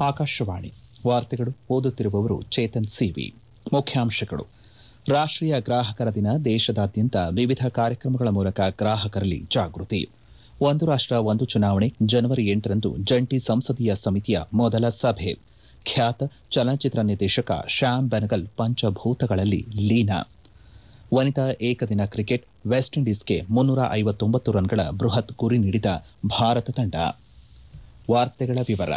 ಆಕಾಶವಾಣಿ ವಾರ್ತೆಗಳು ಓದುತ್ತಿರುವವರು ಚೇತನ್ ಸಿವಿ ಮುಖ್ಯಾಂಶಗಳು ರಾಷ್ಟೀಯ ಗ್ರಾಹಕರ ದಿನ ದೇಶದಾದ್ಯಂತ ವಿವಿಧ ಕಾರ್ಯಕ್ರಮಗಳ ಮೂಲಕ ಗ್ರಾಹಕರಲ್ಲಿ ಜಾಗೃತಿ ಒಂದು ರಾಷ್ಟ ಒಂದು ಚುನಾವಣೆ ಜನವರಿ ಎಂಟರಂದು ಜಂಟಿ ಸಂಸದೀಯ ಸಮಿತಿಯ ಮೊದಲ ಸಭೆ ಖ್ಯಾತ ಚಲನಚಿತ್ರ ನಿರ್ದೇಶಕ ಶ್ಯಾಮ್ ಬೆನಗಲ್ ಪಂಚಭೂತಗಳಲ್ಲಿ ಲೀನ ವನಿತಾ ಏಕದಿನ ಕ್ರಿಕೆಟ್ ವೆಸ್ಟ್ ಇಂಡೀಸ್ಗೆ ಮುನ್ನೂರ ಐವತ್ತೊಂಬತ್ತು ರನ್ಗಳ ಬೃಹತ್ ಗುರಿ ನೀಡಿದ ಭಾರತ ತಂಡ ವಾರ್ತೆಗಳ ವಿವರ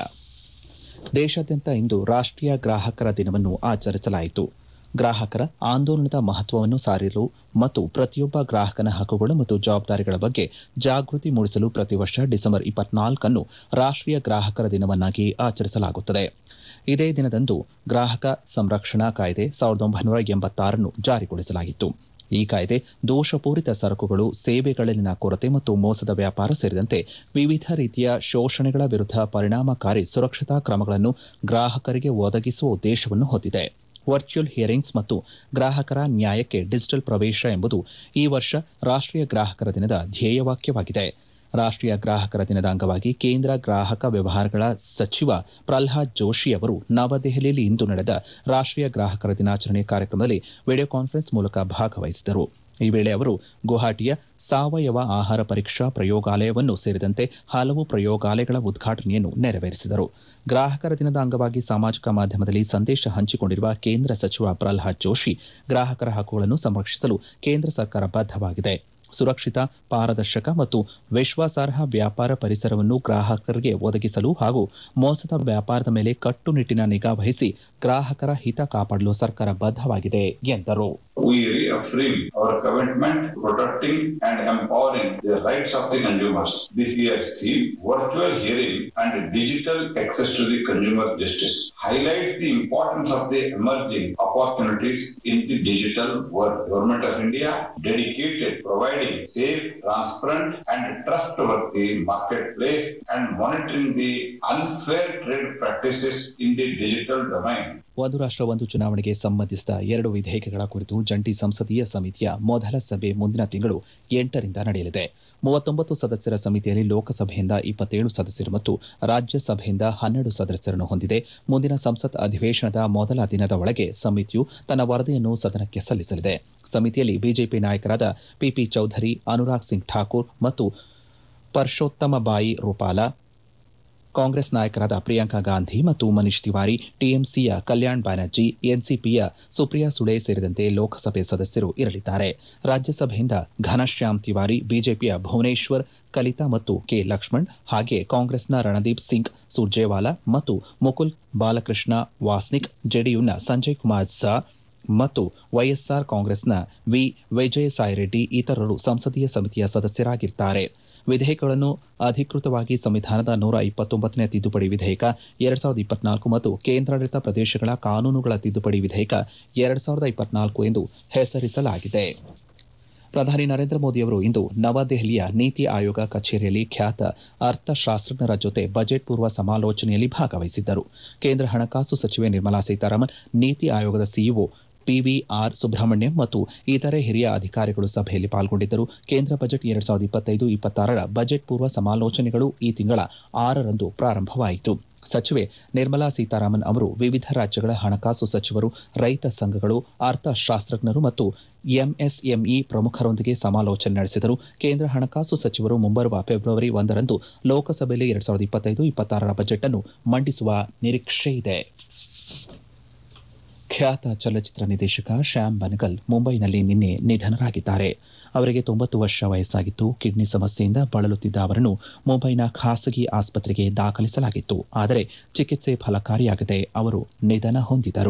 ದೇಶಾದ್ಯಂತ ಇಂದು ರಾಷ್ಟೀಯ ಗ್ರಾಹಕರ ದಿನವನ್ನು ಆಚರಿಸಲಾಯಿತು ಗ್ರಾಹಕರ ಆಂದೋಲನದ ಮಹತ್ವವನ್ನು ಸಾರಿರು ಮತ್ತು ಪ್ರತಿಯೊಬ್ಬ ಗ್ರಾಹಕನ ಹಕ್ಕುಗಳು ಮತ್ತು ಜವಾಬ್ದಾರಿಗಳ ಬಗ್ಗೆ ಜಾಗೃತಿ ಮೂಡಿಸಲು ಪ್ರತಿ ವರ್ಷ ಡಿಸೆಂಬರ್ ಇಪ್ಪತ್ನಾಲ್ಕನ್ನು ರಾಷ್ಟೀಯ ಗ್ರಾಹಕರ ದಿನವನ್ನಾಗಿ ಆಚರಿಸಲಾಗುತ್ತದೆ ಇದೇ ದಿನದಂದು ಗ್ರಾಹಕ ಸಂರಕ್ಷಣಾ ಕಾಯ್ದೆ ಸಾವಿರದ ಒಂಬೈನೂರ ಎಂಬತ್ತಾರನ್ನು ಜಾರಿಗೊಳಿಸಲಾಗಿತ್ತು ಈ ಕಾಯ್ದೆ ದೋಷಪೂರಿತ ಸರಕುಗಳು ಸೇವೆಗಳಲ್ಲಿನ ಕೊರತೆ ಮತ್ತು ಮೋಸದ ವ್ಯಾಪಾರ ಸೇರಿದಂತೆ ವಿವಿಧ ರೀತಿಯ ಶೋಷಣೆಗಳ ವಿರುದ್ಧ ಪರಿಣಾಮಕಾರಿ ಸುರಕ್ಷತಾ ಕ್ರಮಗಳನ್ನು ಗ್ರಾಹಕರಿಗೆ ಒದಗಿಸುವ ಉದ್ದೇಶವನ್ನು ಹೊಂದಿದೆ ವರ್ಚುವಲ್ ಹಿಯರಿಂಗ್ಸ್ ಮತ್ತು ಗ್ರಾಹಕರ ನ್ಯಾಯಕ್ಕೆ ಡಿಜಿಟಲ್ ಪ್ರವೇಶ ಎಂಬುದು ಈ ವರ್ಷ ರಾಷ್ಟೀಯ ಗ್ರಾಹಕರ ದಿನದ ಧ್ಯೇಯವಾಕ್ಯವಾಗಿದೆ ರಾಷ್ಟೀಯ ಗ್ರಾಹಕರ ದಿನದ ಅಂಗವಾಗಿ ಕೇಂದ್ರ ಗ್ರಾಹಕ ವ್ಯವಹಾರಗಳ ಸಚಿವ ಪ್ರಲ್ಹಾದ್ ಜೋಶಿ ಅವರು ನವದೆಹಲಿಯಲ್ಲಿ ಇಂದು ನಡೆದ ರಾಷ್ಟೀಯ ಗ್ರಾಹಕರ ದಿನಾಚರಣೆ ಕಾರ್ಯಕ್ರಮದಲ್ಲಿ ವಿಡಿಯೋ ಕಾನ್ಫರೆನ್ಸ್ ಮೂಲಕ ಭಾಗವಹಿಸಿದರು ಈ ವೇಳೆ ಅವರು ಗುವಾಹಟಿಯ ಸಾವಯವ ಆಹಾರ ಪರೀಕ್ಷಾ ಪ್ರಯೋಗಾಲಯವನ್ನು ಸೇರಿದಂತೆ ಹಲವು ಪ್ರಯೋಗಾಲಯಗಳ ಉದ್ಘಾಟನೆಯನ್ನು ನೆರವೇರಿಸಿದರು ಗ್ರಾಹಕರ ದಿನದ ಅಂಗವಾಗಿ ಸಾಮಾಜಿಕ ಮಾಧ್ಯಮದಲ್ಲಿ ಸಂದೇಶ ಹಂಚಿಕೊಂಡಿರುವ ಕೇಂದ್ರ ಸಚಿವ ಪ್ರಲ್ಹಾದ್ ಜೋಶಿ ಗ್ರಾಹಕರ ಹಕ್ಕುಗಳನ್ನು ಸಂರಕ್ಷಿಸಲು ಕೇಂದ್ರ ಸರ್ಕಾರ ಬದ್ದವಾಗಿದೆ ಸುರಕ್ಷಿತ ಪಾರದರ್ಶಕ ಮತ್ತು ವಿಶ್ವಾಸಾರ್ಹ ವ್ಯಾಪಾರ ಪರಿಸರವನ್ನು ಗ್ರಾಹಕರಿಗೆ ಒದಗಿಸಲು ಹಾಗೂ ಮೋಸದ ವ್ಯಾಪಾರದ ಮೇಲೆ ಕಟ್ಟುನಿಟ್ಟಿನ ನಿಗಾ ವಹಿಸಿ ಗ್ರಾಹಕರ ಹಿತ ಕಾಪಾಡಲು ಸರ್ಕಾರ ಬದ್ದವಾಗಿದೆ ಎಂದರು We reaffirm our commitment to protecting and empowering the rights of the consumers. This year's theme, virtual hearing and digital access to the consumer justice, highlights the importance of the emerging opportunities in the digital world. Government of India dedicated providing safe, transparent and trustworthy marketplace and monitoring the unfair trade practices in the digital domain. ಒಂದು ರಾಷ್ಟ ಒಂದು ಚುನಾವಣೆಗೆ ಸಂಬಂಧಿಸಿದ ಎರಡು ವಿಧೇಯಕಗಳ ಕುರಿತು ಜಂಟಿ ಸಂಸದೀಯ ಸಮಿತಿಯ ಮೊದಲ ಸಭೆ ಮುಂದಿನ ತಿಂಗಳು ಎಂಟರಿಂದ ನಡೆಯಲಿದೆ ಮೂವತ್ತೊಂಬತ್ತು ಸದಸ್ಯರ ಸಮಿತಿಯಲ್ಲಿ ಲೋಕಸಭೆಯಿಂದ ಇಪ್ಪತ್ತೇಳು ಸದಸ್ಯರು ಮತ್ತು ರಾಜ್ಯಸಭೆಯಿಂದ ಹನ್ನೆರಡು ಸದಸ್ಯರನ್ನು ಹೊಂದಿದೆ ಮುಂದಿನ ಸಂಸತ್ ಅಧಿವೇಶನದ ಮೊದಲ ದಿನದ ಒಳಗೆ ಸಮಿತಿಯು ತನ್ನ ವರದಿಯನ್ನು ಸದನಕ್ಕೆ ಸಲ್ಲಿಸಲಿದೆ ಸಮಿತಿಯಲ್ಲಿ ಬಿಜೆಪಿ ನಾಯಕರಾದ ಪಿಪಿ ಚೌಧರಿ ಅನುರಾಗ್ ಸಿಂಗ್ ಠಾಕೂರ್ ಮತ್ತು ಪರ್ಷೋತ್ತಮ ಬಾಯಿ ರೂಪಾಲ ಕಾಂಗ್ರೆಸ್ ನಾಯಕರಾದ ಪ್ರಿಯಾಂಕಾ ಗಾಂಧಿ ಮತ್ತು ಮನೀಶ್ ತಿವಾರಿ ಟಿಎಂಸಿಯ ಕಲ್ಯಾಣ್ ಬ್ಯಾನರ್ಜಿ ಎನ್ಸಿಪಿಯ ಸುಪ್ರಿಯಾ ಸುಳೆ ಸೇರಿದಂತೆ ಲೋಕಸಭೆ ಸದಸ್ಯರು ಇರಲಿದ್ದಾರೆ ರಾಜ್ಯಸಭೆಯಿಂದ ಘನಶ್ಯಾಮ್ ತಿವಾರಿ ಬಿಜೆಪಿಯ ಭುವನೇಶ್ವರ್ ಕಲಿತಾ ಮತ್ತು ಕೆ ಲಕ್ಷ್ಮಣ್ ಹಾಗೆ ಕಾಂಗ್ರೆಸ್ನ ರಣದೀಪ್ ಸಿಂಗ್ ಸುರ್ಜೇವಾಲಾ ಮತ್ತು ಮುಕುಲ್ ಬಾಲಕೃಷ್ಣ ವಾಸ್ನಿಕ್ ಜೆಡಿಯುನ ಸಂಜಯ್ ಕುಮಾರ್ ಝಾ ಮತ್ತು ವೈಎಸ್ಆರ್ ಕಾಂಗ್ರೆಸ್ನ ವಿ ವಿಜಯಸಾಯಿರೆಡ್ಡಿ ಇತರರು ಸಂಸದೀಯ ಸಮಿತಿಯ ಸದಸ್ಯರಾಗಿದ್ದಾರೆ ವಿಧೇಯಕಗಳನ್ನು ಅಧಿಕೃತವಾಗಿ ಸಂವಿಧಾನದ ನೂರ ಇಪ್ಪತ್ತೊಂಬತ್ತನೇ ತಿದ್ದುಪಡಿ ವಿಧೇಯಕ ಎರಡ್ ಸಾವಿರದ ಇಪ್ಪತ್ನಾಲ್ಕು ಮತ್ತು ಕೇಂದ್ರಾಡಳಿತ ಪ್ರದೇಶಗಳ ಕಾನೂನುಗಳ ತಿದ್ದುಪಡಿ ವಿಧೇಯಕ ಎರಡ್ ಸಾವಿರದ ಇಪ್ಪತ್ನಾಲ್ಕು ಎಂದು ಹೆಸರಿಸಲಾಗಿದೆ ಪ್ರಧಾನಿ ನರೇಂದ್ರ ಮೋದಿಯವರು ಇಂದು ನವದೆಹಲಿಯ ನೀತಿ ಆಯೋಗ ಕಚೇರಿಯಲ್ಲಿ ಖ್ಯಾತ ಅರ್ಥಶಾಸ್ತ್ರಜ್ಞರ ಜೊತೆ ಬಜೆಟ್ ಪೂರ್ವ ಸಮಾಲೋಚನೆಯಲ್ಲಿ ಭಾಗವಹಿಸಿದ್ದರು ಕೇಂದ್ರ ಹಣಕಾಸು ಸಚಿವೆ ನಿರ್ಮಲಾ ಸೀತಾರಾಮನ್ ನೀತಿ ಆಯೋಗದ ಸಿಇಒ ಪಿವಿಆರ್ ಸುಬ್ರಹ್ಮಣ್ಯಂ ಮತ್ತು ಇತರೆ ಹಿರಿಯ ಅಧಿಕಾರಿಗಳು ಸಭೆಯಲ್ಲಿ ಪಾಲ್ಗೊಂಡಿದ್ದರು ಕೇಂದ್ರ ಬಜೆಟ್ ಎರಡ್ ಸಾವಿರದ ಇಪ್ಪತ್ತೈದು ಇಪ್ಪತ್ತಾರರ ಬಜೆಟ್ ಪೂರ್ವ ಸಮಾಲೋಚನೆಗಳು ಈ ತಿಂಗಳ ಆರರಂದು ಪ್ರಾರಂಭವಾಯಿತು ಸಚಿವೆ ನಿರ್ಮಲಾ ಸೀತಾರಾಮನ್ ಅವರು ವಿವಿಧ ರಾಜ್ಯಗಳ ಹಣಕಾಸು ಸಚಿವರು ರೈತ ಸಂಘಗಳು ಅರ್ಥಶಾಸ್ತ್ರಜ್ಞರು ಮತ್ತು ಎಂಎಸ್ಎಂಇ ಪ್ರಮುಖರೊಂದಿಗೆ ಸಮಾಲೋಚನೆ ನಡೆಸಿದರು ಕೇಂದ್ರ ಹಣಕಾಸು ಸಚಿವರು ಮುಂಬರುವ ಫೆಬ್ರವರಿ ಒಂದರಂದು ಲೋಕಸಭೆಯಲ್ಲಿ ಎರಡ್ ಸಾವಿರದ ಇಪ್ಪತ್ತೈದು ಇಪ್ಪತ್ತಾರರ ಬಜೆಟ್ ಅನ್ನು ಮಂಡಿಸುವ ನಿರೀಕ್ಷೆಯಿದೆ ಖ್ಯಾತ ಚಲನಚಿತ್ರ ನಿರ್ದೇಶಕ ಶ್ಯಾಮ್ ಬನಗಲ್ ಮುಂಬೈನಲ್ಲಿ ನಿನ್ನೆ ನಿಧನರಾಗಿದ್ದಾರೆ ಅವರಿಗೆ ತೊಂಬತ್ತು ವರ್ಷ ವಯಸ್ಸಾಗಿತ್ತು ಕಿಡ್ನಿ ಸಮಸ್ಯೆಯಿಂದ ಬಳಲುತ್ತಿದ್ದ ಅವರನ್ನು ಮುಂಬೈನ ಖಾಸಗಿ ಆಸ್ಪತ್ರೆಗೆ ದಾಖಲಿಸಲಾಗಿತ್ತು ಆದರೆ ಚಿಕಿತ್ಸೆ ಫಲಕಾರಿಯಾಗದೆ ಅವರು ನಿಧನ ಹೊಂದಿದರು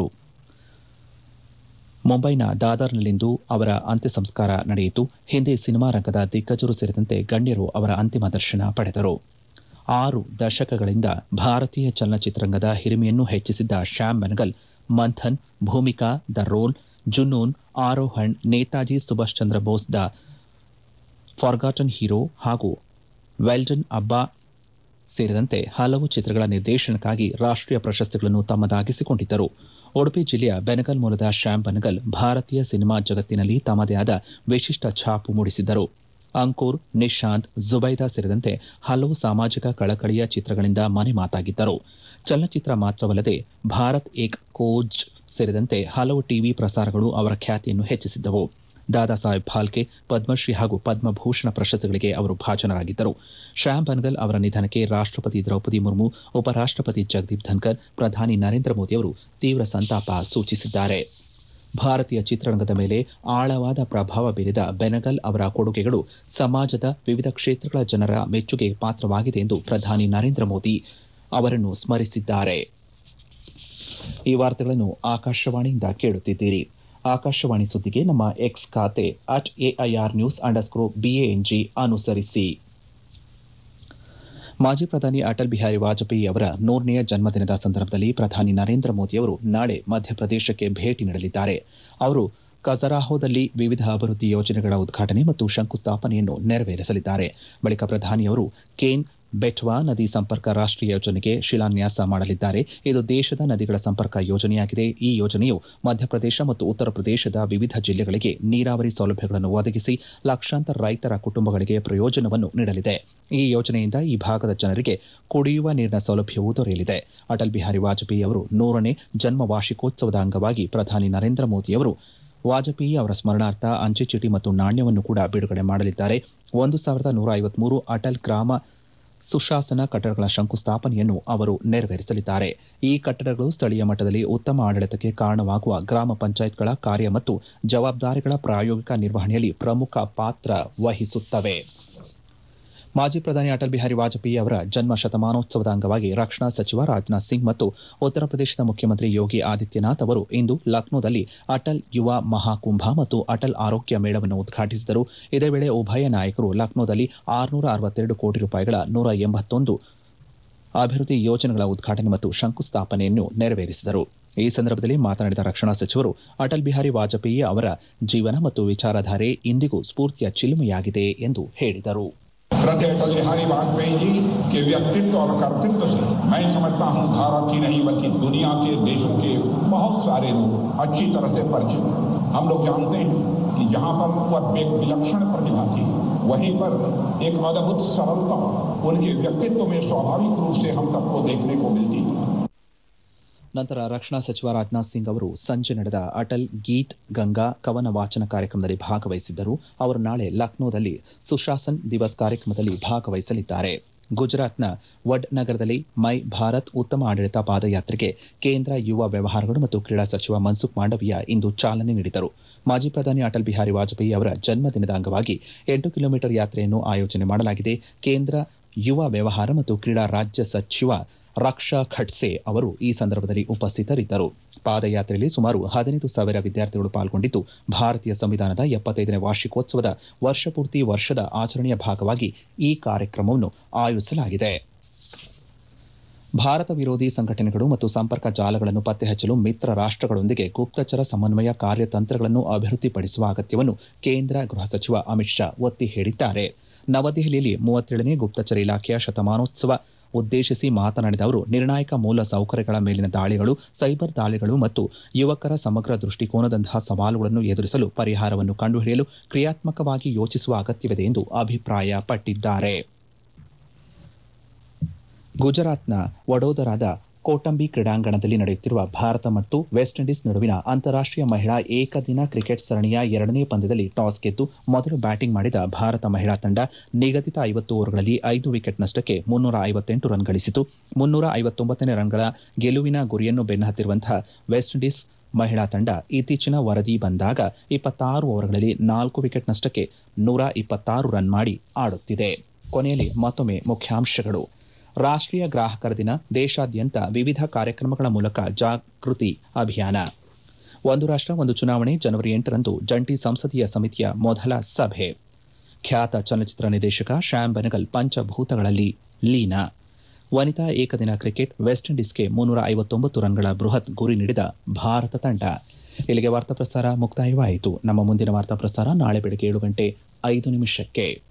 ಮುಂಬೈನ ದಾದರ್ನಲ್ಲಿಂದು ಅವರ ಅಂತ್ಯ ಸಂಸ್ಕಾರ ನಡೆಯಿತು ಹಿಂದಿ ಸಿನಿಮಾ ರಂಗದ ದಿಗ್ಗಜರು ಸೇರಿದಂತೆ ಗಣ್ಯರು ಅವರ ಅಂತಿಮ ದರ್ಶನ ಪಡೆದರು ಆರು ದಶಕಗಳಿಂದ ಭಾರತೀಯ ಚಲನಚಿತ್ರರಂಗದ ಹಿರಿಮೆಯನ್ನು ಹೆಚ್ಚಿಸಿದ್ದ Shyam Benegal Manthan Bhumika the role Junoon Aarohan Netaji Subhash Chandra Bose the forgotten hero ಹಾಗೂ ವೆಲ್ಡನ್ ಅಬ್ಬಾ ಸೇರಿದಂತೆ ಹಲವು ಚಿತ್ರಗಳ ನಿರ್ದೇಶನಕ್ಕಾಗಿ ರಾಷ್ಟೀಯ ಪ್ರಶಸ್ತಿಗಳನ್ನು ತಮ್ಮದಾಗಿಸಿಕೊಂಡಿದ್ದರು ಉಡುಪಿ ಜಿಲ್ಲೆಯ ಬೆನಗಲ್ ಮೂಲದ ಶ್ಯಾಮ್ ಬೆನಗಲ್ ಭಾರತೀಯ ಸಿನಿಮಾ ಜಗತ್ತಿನಲ್ಲಿ ತಮ್ಮದೇ ಆದ ವಿಶಿಷ್ಟ ಛಾಪು ಮೂಡಿಸಿದ್ದರು ಅಂಕುರ್ ನಿಶಾಂತ್ ಜುಬೈದಾ ಸೇರಿದಂತೆ ಹಲವು ಸಾಮಾಜಿಕ ಕಳಕಳಿಯ ಚಿತ್ರಗಳಿಂದ ಮನೆ ಮಾತಾಗಿದ್ದರು ಚಲನಚಿತ್ರ ಮಾತ್ರವಲ್ಲದೆ ಭಾರತ್ ಏಕ್ ಕೋಜ್ ಸೇರಿದಂತೆ ಹಲವು ಟಿವಿ ಪ್ರಸಾರಗಳು ಅವರ ಖ್ಯಾತಿಯನ್ನು ಹೆಚ್ಚಿಸಿದ್ದವು ದಾದಾ ಸಾಹೇಬ್ ಫಾಲ್ಕೆ ಪದ್ಮಶ್ರೀ ಹಾಗೂ ಪದ್ಮಭೂಷಣ ಪ್ರಶಸ್ತಿಗಳಿಗೆ ಅವರು ಭಾಜನರಾಗಿದ್ದರು ಶ್ಯಾಮ್ ಬನ್ಗಲ್ ಅವರ ನಿಧನಕ್ಕೆ ರಾಷ್ಟಪತಿ ದ್ರೌಪದಿ ಮುರ್ಮು ಉಪರಾಷ್ಟಪತಿ ಜಗದೀಪ್ ಧನ್ಕರ್ ಪ್ರಧಾನಿ ನರೇಂದ್ರ ಮೋದಿ ಅವರು ತೀವ್ರ ಸಂತಾಪ ಸೂಚಿಸಿದ್ದಾರೆ ಭಾರತೀಯ ಚಿತ್ರರಂಗದ ಮೇಲೆ ಆಳವಾದ ಪ್ರಭಾವ ಬೀರಿದ ಬೆನಗಲ್ ಅವರ ಕೊಡುಗೆಗಳು ಸಮಾಜದ ವಿವಿಧ ಕ್ಷೇತ್ರಗಳ ಜನರ ಮೆಚ್ಚುಗೆ ಪಾತ್ರವಾಗಿದೆ ಎಂದು ಪ್ರಧಾನಿ ನರೇಂದ್ರ ಮೋದಿ ಅವರನ್ನು ಸ್ಮರಿಸಿದ್ದಾರೆ ಈ ವಾರ್ತೆಗಳನ್ನು ಆಕಾಶವಾಣಿಯಿಂದ ಕೇಳುತ್ತಿದ್ದೀರಿ ಆಕಾಶವಾಣಿ ಸುದ್ದಿಗೆ ನಮ್ಮ ಎಕ್ಸ್ ಖಾತೆ at AIR news underscore B A N G ಅನುಸರಿಸಿ ಮಾಜಿ ಪ್ರಧಾನಿ ಅಟಲ್ ಬಿಹಾರಿ ವಾಜಪೇಯಿ ಅವರ ನೂರನೆಯ ಜನ್ಮದಿನದ ಸಂದರ್ಭದಲ್ಲಿ ಪ್ರಧಾನಿ ನರೇಂದ್ರ ಮೋದಿ ಅವರು ನಾಳೆ ಮಧ್ಯಪ್ರದೇಶಕ್ಕೆ ಭೇಟಿ ನೀಡಲಿದ್ದಾರೆ ಅವರು ಖಜರಾಹೋದಲ್ಲಿ ವಿವಿಧ ಅಭಿವೃದ್ಧಿ ಯೋಜನೆಗಳ ಉದ್ಘಾಟನೆ ಮತ್ತು ಶಂಕುಸ್ಥಾಪನೆಯನ್ನು ನೆರವೇರಿಸಲಿದ್ದಾರೆ ಬಳಿಕ ಪ್ರಧಾನಿಯವರು ಕೇನ್ ಬೆಟ್ವಾ ನದಿ ಸಂಪರ್ಕ ರಾಷ್ಟೀಯ ಯೋಜನೆಗೆ ಶಿಲಾನ್ಯಾಸ ಮಾಡಲಿದ್ದಾರೆ ಇದು ದೇಶದ ನದಿಗಳ ಸಂಪರ್ಕ ಯೋಜನೆಯಾಗಿದೆ ಈ ಯೋಜನೆಯು ಮಧ್ಯಪ್ರದೇಶ ಮತ್ತು ಉತ್ತರ ಪ್ರದೇಶದ ವಿವಿಧ ಜಿಲ್ಲೆಗಳಿಗೆ ನೀರಾವರಿ ಸೌಲಭ್ಯಗಳನ್ನು ಒದಗಿಸಿ ಲಕ್ಷಾಂತರ ರೈತರ ಕುಟುಂಬಗಳಿಗೆ ಪ್ರಯೋಜನವನ್ನು ನೀಡಲಿದೆ ಈ ಯೋಜನೆಯಿಂದ ಈ ಭಾಗದ ಜನರಿಗೆ ಕುಡಿಯುವ ನೀರಿನ ಸೌಲಭ್ಯವೂ ದೊರೆಯಲಿದೆ ಅಟಲ್ ಬಿಹಾರಿ ವಾಜಪೇಯಿ ಅವರು ನೂರನೇ ಜನ್ಮ ವಾರ್ಷಿಕೋತ್ಸವದ ಅಂಗವಾಗಿ ಪ್ರಧಾನಿ ನರೇಂದ್ರ ಮೋದಿ ಅವರು ವಾಜಪೇಯಿ ಅವರ ಸ್ಮರಣಾರ್ಥ ಅಂಚೆ ಚೀಟಿ ಮತ್ತು ನಾಣ್ಯವನ್ನು ಕೂಡ ಬಿಡುಗಡೆ ಮಾಡಲಿದ್ದಾರೆ ಒಂದು ಸಾವಿರದ ನೂರ ಐವತ್ಮೂರು ಅಟಲ್ ಗ್ರಾಮ ಸುಶಾಸನ ಕಟ್ಟಡಗಳ ಶಂಕುಸ್ಥಾಪನೆಯನ್ನು ಅವರು ನೆರವೇರಿಸಲಿದ್ದಾರೆ ಈ ಕಟ್ಟಡಗಳು ಸ್ಥಳೀಯ ಮಟ್ಟದಲ್ಲಿ ಉತ್ತಮ ಆಡಳಿತಕ್ಕೆ ಕಾರಣವಾಗುವ ಗ್ರಾಮ ಪಂಚಾಯತ್ಗಳ ಕಾರ್ಯ ಮತ್ತು ಜವಾಬ್ದಾರಿಗಳ ಪ್ರಾಯೋಗಿಕ ನಿರ್ವಹಣೆಯಲ್ಲಿ ಪ್ರಮುಖ ಪಾತ್ರ ವಹಿಸುತ್ತವೆ ಮಾಜಿ ಪ್ರಧಾನಿ ಅಟಲ್ ಬಿಹಾರಿ ವಾಜಪೇಯಿ ಅವರ ಜನ್ಮ ಶತಮಾನೋತ್ಸವದ ಅಂಗವಾಗಿ ರಕ್ಷಣಾ ಸಚಿವ ರಾಜನಾಥ್ ಸಿಂಗ್ ಮತ್ತು ಉತ್ತರ ಪ್ರದೇಶದ ಮುಖ್ಯಮಂತ್ರಿ ಯೋಗಿ ಆದಿತ್ಯನಾಥ್ ಅವರು ಇಂದು ಲಕ್ನೋದಲ್ಲಿ ಅಟಲ್ ಯುವ ಮಹಾಕುಂಭ ಮತ್ತು ಅಟಲ್ ಆರೋಗ್ಯ ಮೇಳವನ್ನು ಉದ್ಘಾಟಿಸಿದರು ಇದೇ ವೇಳೆ ಉಭಯ ನಾಯಕರು ಲಕ್ನೋದಲ್ಲಿ ಆರುನೂರ ಅರವತ್ತೆರಡು ಕೋಟಿ ರೂಪಾಯಿಗಳ ನೂರ ಎಂಬತ್ತೊಂದು ಅಭಿವೃದ್ಧಿ ಯೋಜನೆಗಳ ಉದ್ಘಾಟನೆ ಮತ್ತು ಶಂಕುಸ್ಥಾಪನೆಯನ್ನು ನೆರವೇರಿಸಿದರು ಈ ಸಂದರ್ಭದಲ್ಲಿ ಮಾತನಾಡಿದ ರಕ್ಷಣಾ ಸಚಿವರು ಅಟಲ್ ಬಿಹಾರಿ ವಾಜಪೇಯಿ ಅವರ ಜೀವನ ಮತ್ತು ವಿಚಾರಧಾರೆ ಇಂದಿಗೂ ಸ್ಫೂರ್ತಿಯ ಚಿಲುಮೆಯಾಗಿದೆ ಎಂದು ಹೇಳಿದರು श्रद्धे अटल बिहारी वाजपेयी जी के व्यक्तित्व और कर्तृत्व से मैं समझता हूं भारत ही नहीं बल्कि दुनिया के देशों के बहुत सारे लोग अच्छी तरह से परिचित हैं हम लोग जानते हैं कि जहां पर वह एक विलक्षण प्रतिभा थी वहीं पर एक अद्भुत सरलता उनके व्यक्तित्व में स्वाभाविक रूप से हम सबको देखने को मिलती है ನಂತರ ರಕ್ಷಣಾ ಸಚಿವ ರಾಜನಾಥ್ ಸಿಂಗ್ ಅವರು ಸಂಜೆ ನಡೆದ ಅಟಲ್ ಗೀತ್ ಗಂಗಾ ಕವನ ವಾಚನ ಕಾರ್ಯಕ್ರಮದಲ್ಲಿ ಭಾಗವಹಿಸಿದ್ದರು ಅವರು ನಾಳೆ ಲಕ್ನೋದಲ್ಲಿ ಸುಶಾಸನ್ ದಿವಸ್ ಕಾರ್ಯಕ್ರಮದಲ್ಲಿ ಭಾಗವಹಿಸಲಿದ್ದಾರೆ ಗುಜರಾತ್ನ ವಡ್ ನಗರದಲ್ಲಿ ಮೈ ಭಾರತ್ ಉತ್ತಮ ಆಡಳಿತ ಪಾದಯಾತ್ರೆಗೆ ಕೇಂದ್ರ ಯುವ ವ್ಯವಹಾರಗಳು ಮತ್ತು ಕ್ರೀಡಾ ಸಚಿವ ಮನ್ಸುಖ್ ಮಾಂಡವಿಯಾ ಇಂದು ಚಾಲನೆ ನೀಡಿದರು ಮಾಜಿ ಪ್ರಧಾನಿ ಅಟಲ್ ಬಿಹಾರಿ ವಾಜಪೇಯಿ ಅವರ ಜನ್ಮದಿನದ ಅಂಗವಾಗಿ ಎಂಟು ಕಿಲೋಮೀಟರ್ ಯಾತ್ರೆಯನ್ನು ಆಯೋಜನೆ ಮಾಡಲಾಗಿದೆ ಕೇಂದ್ರ ಯುವ ವ್ಯವಹಾರ ಮತ್ತು ಕ್ರೀಡಾ ರಾಜ್ಯ ಸಚಿವ ರಕ್ಷಾ ಖಡ್ಸೆ ಅವರು ಈ ಸಂದರ್ಭದಲ್ಲಿ ಉಪಸ್ಥಿತರಿದ್ದರು ಪಾದಯಾತ್ರೆಯಲ್ಲಿ ಸುಮಾರು ಹದಿನೈದು ಸಾವಿರ ವಿದ್ಯಾರ್ಥಿಗಳು ಪಾಲ್ಗೊಂಡಿದ್ದು ಭಾರತೀಯ ಸಂವಿಧಾನದ ಎಪ್ಪತ್ತೈದನೇ ವಾರ್ಷಿಕೋತ್ಸವದ ವರ್ಷಪೂರ್ತಿ ವರ್ಷದ ಆಚರಣೆಯ ಭಾಗವಾಗಿ ಈ ಕಾರ್ಯಕ್ರಮವನ್ನು ಆಯೋಜಿಸಲಾಗಿದೆ ಭಾರತ ವಿರೋಧಿ ಸಂಘಟನೆಗಳು ಮತ್ತು ಸಂಪರ್ಕ ಜಾಲಗಳನ್ನು ಪತ್ತೆ ಹಚ್ಚಲು ಮಿತ್ರ ರಾಷ್ಟಗಳೊಂದಿಗೆ ಗುಪ್ತಚರ ಸಮನ್ವಯ ಕಾರ್ಯತಂತ್ರಗಳನ್ನು ಅಭಿವೃದ್ಧಿಪಡಿಸುವ ಅಗತ್ಯವನ್ನು ಕೇಂದ್ರ ಗೃಹ ಸಚಿವ ಅಮಿತ್ ಶಾ ಒತ್ತಿ ಹೇಳಿದ್ದಾರೆ ನವದೆಹಲಿಯಲ್ಲಿ ಮೂವತ್ತೇಳನೇ ಗುಪ್ತಚರ ಇಲಾಖೆಯ ಶತಮಾನೋತ್ಸವ ಉದ್ದೇಶಿಸಿ ಮಾತನಾಡಿದ ಅವರು ನಿರ್ಣಾಯಕ ಮೂಲ ಸೌಕರ್ಯಗಳ ಮೇಲಿನ ದಾಳಿಗಳು ಸೈಬರ್ ದಾಳಿಗಳು ಮತ್ತು ಯುವಕರ ಸಮಗ್ರ ದೃಷ್ಟಿಕೋನದಂತಹ ಸವಾಲುಗಳನ್ನು ಎದುರಿಸಲು ಪರಿಹಾರವನ್ನು ಕಂಡುಹಿಡಿಯಲು ಕ್ರಿಯಾತ್ಮಕವಾಗಿ ಯೋಚಿಸುವ ಅಗತ್ಯವಿದೆ ಎಂದು ಅಭಿಪ್ರಾಯಪಟ್ಟಿದ್ದಾರೆ ಗುಜರಾತ್ನ ವಡೋದರಾದ ಕೋಟಂಬಿ ಕ್ರೀಡಾಂಗಣದಲ್ಲಿ ನಡೆಯುತ್ತಿರುವ ಭಾರತ ಮತ್ತು ವೆಸ್ಟ್ ಇಂಡೀಸ್ ನಡುವಿನ ಅಂತಾರಾಷ್ಟೀಯ ಮಹಿಳಾ ಏಕದಿನ ಕ್ರಿಕೆಟ್ ಸರಣಿಯ ಎರಡನೇ ಪಂದ್ಯದಲ್ಲಿ ಟಾಸ್ ಗೆದ್ದು ಮೊದಲು ಬ್ಯಾಟಿಂಗ್ ಮಾಡಿದ ಭಾರತ ಮಹಿಳಾ ತಂಡ ನಿಗದಿತ ಐವತ್ತು ಓವರ್ಗಳಲ್ಲಿ ಐದು ವಿಕೆಟ್ ನಷ್ಟಕ್ಕೆ ಮುನ್ನೂರ ಐವತ್ತೆಂಟು ರನ್ ಗಳಿಸಿತು ಮುನ್ನೂರ ಐವತ್ತೊಂಬತ್ತನೇ ರನ್ಗಳ ಗೆಲುವಿನ ಗುರಿಯನ್ನು ಬೆನ್ನಹತ್ತಿರುವಂತಹ ವೆಸ್ಟ್ ಇಂಡೀಸ್ ಮಹಿಳಾ ತಂಡ ಇತ್ತೀಚಿನ ವರದಿ ಬಂದಾಗ ಇಪ್ಪತ್ತಾರು ಓವರ್ಗಳಲ್ಲಿ ನಾಲ್ಕು ವಿಕೆಟ್ ನಷ್ಟಕ್ಕೆ ನೂರ ಇಪ್ಪತ್ತಾರು ರನ್ ಮಾಡಿ ಆಡುತ್ತಿದೆ ಕೊನೆಯಲ್ಲಿ ಮತ್ತೊಮ್ಮೆ ಮುಖ್ಯಾಂಶಗಳು ರಾಷ್ಟ್ರೀಯ ಗ್ರಾಹಕರ ದಿನ ದೇಶಾದ್ಯಂತ ವಿವಿಧ ಕಾರ್ಯಕ್ರಮಗಳ ಮೂಲಕ ಜಾಗೃತಿ ಅಭಿಯಾನ ಒಂದು ರಾಷ್ಟ್ರ ಒಂದು ಚುನಾವಣೆ ಜನವರಿ ಎಂಟರಂದು ಜಂಟಿ ಸಂಸದೀಯ ಸಮಿತಿಯ ಮೊದಲ ಸಭೆ ಖ್ಯಾತ ಚಲನಚಿತ್ರ ನಿರ್ದೇಶಕ ಶ್ಯಾಮ್ ಬೆನಗಲ್ ಪಂಚಭೂತಗಳಲ್ಲಿ ಲೀನ ವನಿತಾ ಏಕದಿನ ಕ್ರಿಕೆಟ್ ವೆಸ್ಟ್ ಇಂಡೀಸ್ಗೆ ಮುನ್ನೂರ ಐವತ್ತೊಂಬತ್ತು ರನ್ಗಳ ಬೃಹತ್ ಗುರಿ ನೀಡಿದ ಭಾರತ ತಂಡ ಇಲ್ಲಿಗೆ ವಾರ್ತಾ ಪ್ರಸಾರ ಮುಕ್ತಾಯವಾಯಿತು ನಮ್ಮ ಮುಂದಿನ ವಾರ್ತಾ ಪ್ರಸಾರ ನಾಳೆ ಬೆಳಗ್ಗೆ ಏಳು ಗಂಟೆ ಐದು ನಿಮಿಷಕ್ಕೆ